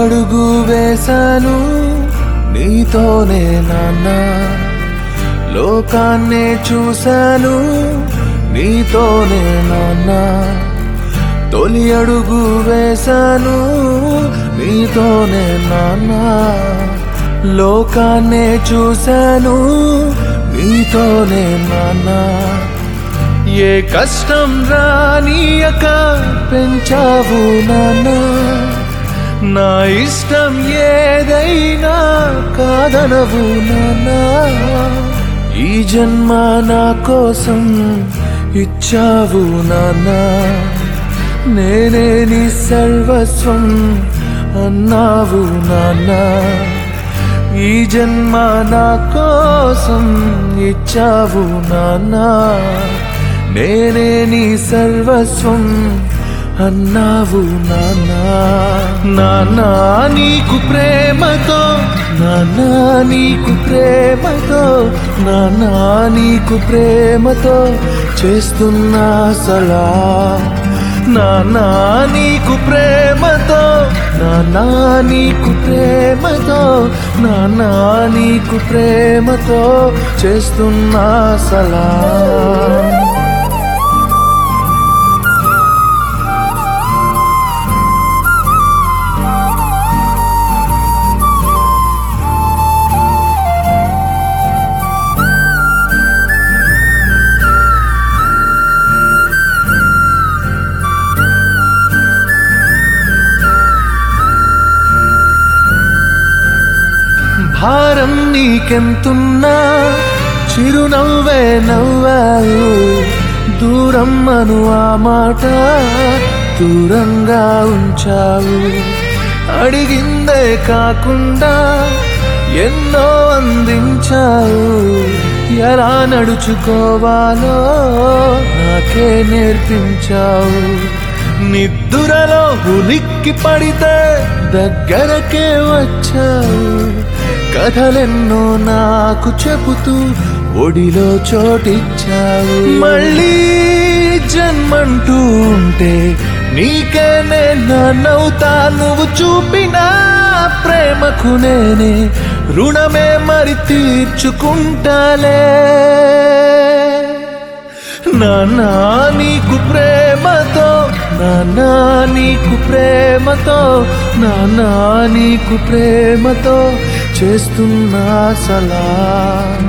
అడుగు వేశాను నీతోనే నాన్న లోకాన్నే చూశాను నీతోనే నాన్న తొలి అడుగు వేశాను నీతోనే నాన్న లోకాన్నే చూశాను నీతోనే నాన్న ఏ కష్టం రానియక పెంచావు నాన్న నా ఇష్టం ఏదైనా కాదనవు నాన్న ఈ జన్మ నా కోసం ఇచ్చావు నాన్న నేనే నీ సర్వస్వం అన్నావు నాన్న ఈ జన్మ నా కోసం ఇచ్చావు నాన్న నేనే నీ సర్వస్వం అన్నావు నాన్న నాన్న నీకు ప్రేమతో నాన్న నీకు ప్రేమతో నాన్న నీకు ప్రేమతో చేస్తున్నా సలా నాన్న నీకు ప్రేమతో నాన్న నీకు ప్రేమతో నాన్న నీకు ప్రేమతో చేస్తున్నా సలా భారం నీకెంతున్నా చిరునవ్వే నవ్వావు దూరం అను ఆ మాట దూరంగా ఉంచావు అడిగిందే కాకుండా ఎన్నో అందించావు ఎలా నడుచుకోవాలో నాకే నేర్పించావు నిద్దురలో ఉలిక్కి పడితే దగ్గరకే వచ్చావు కథలెన్నో నాకు చెబుతూ ఒడిలో చోటిచ్చావు మళ్ళీ జన్మంటూ ఉంటే నీకే నేనవుతా నువ్వు చూపిన ప్రేమకు నేనే రుణమే మరి తీర్చుకుంటాలే నానా నీకు ప్రేమతో నానా నీకు ప్రేమతో నానా నీకు ప్రేమతో చేస్తున్నా సలా